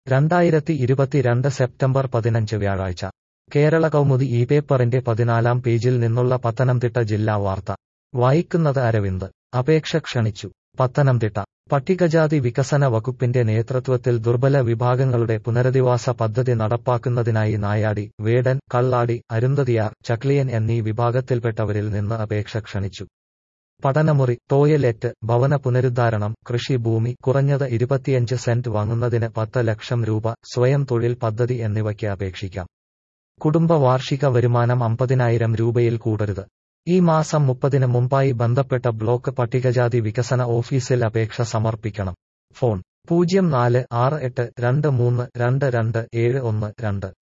രണ്ടായിരത്തി ഇരുപത്തിരണ്ട് സെപ്റ്റംബർ പതിനഞ്ച് വ്യാഴാഴ്ച കേരള കൗമുദി ഈ പേപ്പറിന്റെ പതിനാലാം പേജിൽ നിന്നുള്ള പത്തനംതിട്ട ജില്ലാ വാർത്ത വായിക്കുന്നത് അരവിന്ദ് അപേക്ഷ ക്ഷണിച്ചു പത്തനംതിട്ട പട്ടികജാതി വികസന വകുപ്പിന്റെ നേതൃത്വത്തിൽ ദുർബല വിഭാഗങ്ങളുടെ പുനരധിവാസ പദ്ധതി നടപ്പാക്കുന്നതിനായി നായാടി വേടൻ കള്ളാടി അരുന്ധതിയാർ ചക്ലിയൻ എന്നീ വിഭാഗത്തിൽപ്പെട്ടവരിൽ നിന്ന് അപേക്ഷ ക്ഷണിച്ചു പഠനമുറി ടോയ്ലറ്റ് ഭവന പുനരുദ്ധാരണം കൃഷിഭൂമി കുറഞ്ഞത് ഇരുപത്തിയഞ്ച് സെന്റ് വാങ്ങുന്നതിന് പത്ത് ലക്ഷം രൂപ സ്വയം തൊഴിൽ പദ്ധതി എന്നിവയ്ക്ക് അപേക്ഷിക്കാം കുടുംബ വാർഷിക വരുമാനം അമ്പതിനായിരം രൂപയിൽ കൂടരുത് ഈ മാസം മുപ്പതിന് മുമ്പായി ബന്ധപ്പെട്ട ബ്ലോക്ക് പട്ടികജാതി വികസന ഓഫീസിൽ അപേക്ഷ സമർപ്പിക്കണം ഫോൺ പൂജ്യം നാല് ആറ് എട്ട് രണ്ട് മൂന്ന് രണ്ട് രണ്ട് ഏഴ് ഒന്ന് രണ്ട്